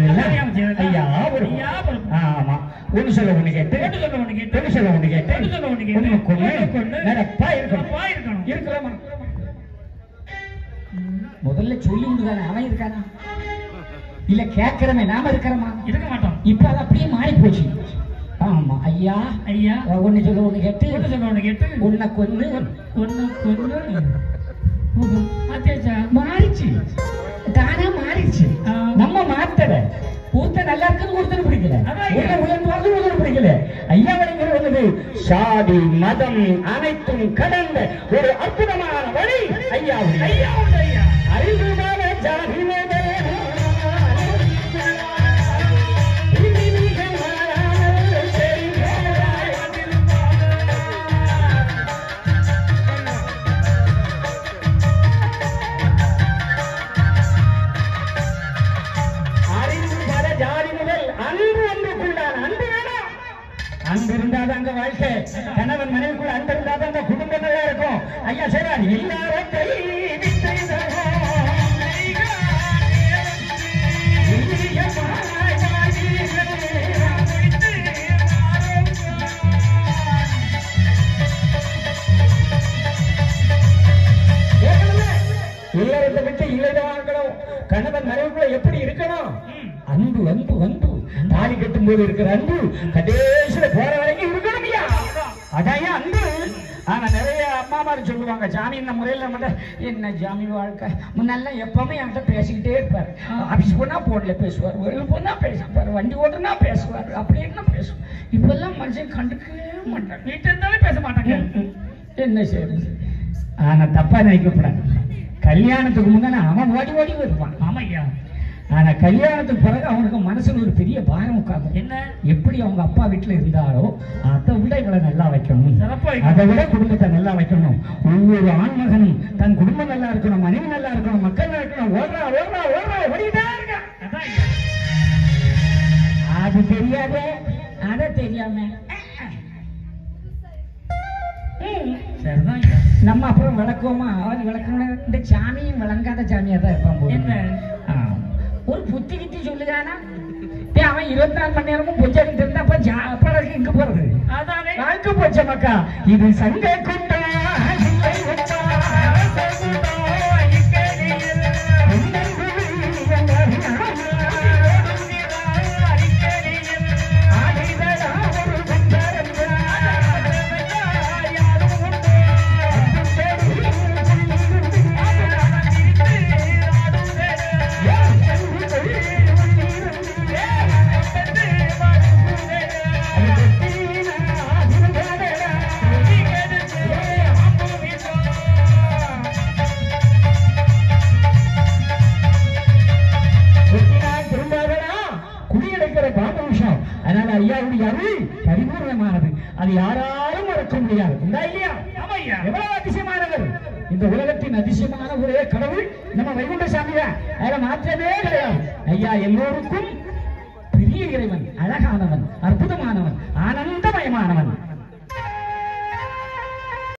செய்ததெல்லாம் தெரியாம செய்ததெல்லாம் ஐயா ஒரு ஐயா பொறுப்பு. ஆமா ஒண்ணு சொல்ல ஒண்ணு கேட்டு ஒண்ணு சொல்ல ஒண்ணு கேட்டு. ஒண்ணு சொல்ல ஒண்ணு கேட்டு ஒண்ணு சொல்ல ஒண்ணு கேட்டு. ஒண்ணு கொண்டு ஒண்ணு கொண்டு. நடப்பா இருக்கணும் நடப்பா இருக்கணும். இருக்கலாமா முதல்ல சொல்லி விடுதானே அவன் இருக்கானா இல்ல கேட்கிறவன் நாம இருக்கிறோமா இருக்க மாட்டோம் இப்ப அது அப்படியே மாறி போச்சு ஆமா ஐயா ஐயா ஒண்ணு சொல்ல ஒண்ணு கேட்டு ஒண்ணு சொல்ல ஒண்ணு கேட்டு உன்னை கொன்னு ஒண்ணு கொண்டு அத்தியாச்சா மாறிச்சு தானா மாறிச்சு ஆ. நம்ம மாத்தல ஊத்த நல்லா இருக்குன்னு ஒருத்தர் பிடிக்கல அதான் ஐயா. ஒருத்தர் உயர்ந்து வந்து ஒருத்தர் பிடிக்கல ஐயா வழிங்கிற ஒண்ணு சாதி மதம் அனைத்தும் கடந்த ஒரு அற்புதமான வழி ஐயா ஐயா உண்டு ஐயா அறிவுமான ஜாதி மத அறிவு பல ஜாதி முதல் அன்பு ஒன்றுக்குண்டான அன்பு வேணும் அன்பு இருந்தாதான் அங்க வாழ்க்கை கணவன் மனைவிக்குள்ள அன்பு இருந்தாதான் அந்த குடும்பம் நல்லா இருக்கும் ஐயா சரி எல்லாரும் கை வித்தை இல்லறத்தை விட்டு இல்லைதான் இருக்கணும் கணவன் மனைவிக்குள்ள எப்படி இருக்கணும் அன்பு அன்பு அன்பு தாலி கட்டும் போது இருக்கிற அன்பு கடைசியில போற வரைக்கும் இருக்கணும் ஐயா அதான் ஐயா அன்பு ஆனா நிறைய அம்மாமார் சொல்லுவாங்க ஜாமி இந்த முறையில் நம்ம என்ன ஜாமி வாழ்க்கை முன்னெல்லாம் எப்பவுமே என்கிட்ட பேசிக்கிட்டே இருப்பார் ஆபீஸ் போனா போன்ல பேசுவார் வெளியில் போனா பேசுவார் வண்டி ஓட்டுனா பேசுவார் அப்படி என்ன பேசுவார் இப்பெல்லாம் மனுஷன் கண்டுக்கவே மாட்டாங்க வீட்டு இருந்தாலே பேச மாட்டாங்க ம், ம். என்ன செய்யுது ஆனா தப்பா நினைக்கப்படாது கல்யாணத்துக்கு முன்னால அவன் ஓடி ஓடி வருவான் ஆமா ஐயா ஆனா கல்யாணத்துக்கு பிறகு அவனுக்கு மனசுல ஒரு பெரிய பாரம் உட்காந்து என்ன எப்படி அவங்க அப்பா வீட்டுல இருந்தாலோ அதை விட இவளை நல்லா வைக்கணும் சிறப்பா வைக்கணும். அதை விட குடும்பத்தை நல்லா வைக்கணும் ஒவ்வொரு ஆண்மகனும் தன் குடும்பம் நல்லா இருக்கணும் மனைவி நல்லா இருக்கணும் மக்கள் நல்லா இருக்கணும் ஓடுறா ஓடுறா ஓடுறா ஓடிட்டே இருக்கா அதான் ஐயா அது தெரியாதே அதை தெரியாம ம். சரிதான் ஐயா நம்ம அப்புறம் விளக்குவோமா அவன் விளக்கணும் இந்த சாமியும் விளங்காத சாமியா தான் இருப்பான் போல. என்ன? ஆ. ஒரு புத்தி கித்தி சொல்லுதானா டேய், அவன் இருபத்தி நாலு மணி நேரமும் புஜடிட்டு இருந்தா அப்ப ஜா- அப்புறம் எங்க போறது அதானே வாழ்க்கை போச்ச மக்கா இது சங்க குண்டா இல்லை குண்டா, சங்குடா, இக்கடியில் ஆடிதடா ஒரு குண்டரங்கா, யாரும் உண்டு. குடியெடுக்கிற பாபவம்சம் அதனால ஐயாவுடைய அருள் பரிபூர்ணமானது அது யாராலும் மறக்க முடியாது உண்டா இல்லையா ஆமா ஐயா எவ்வளவு அதிசயமானவர் இந்த உலகத்தின் அதிசயமான ஒரே கடவுள் நம்ம வைகுண்ட சாமி தான் அதுல மாற்றமே கிடையாது ஐயா எல்லோருக்கும் பெரிய இறைவன் அழகானவன் அற்புதமானவன் ஆனந்தமயமானவன்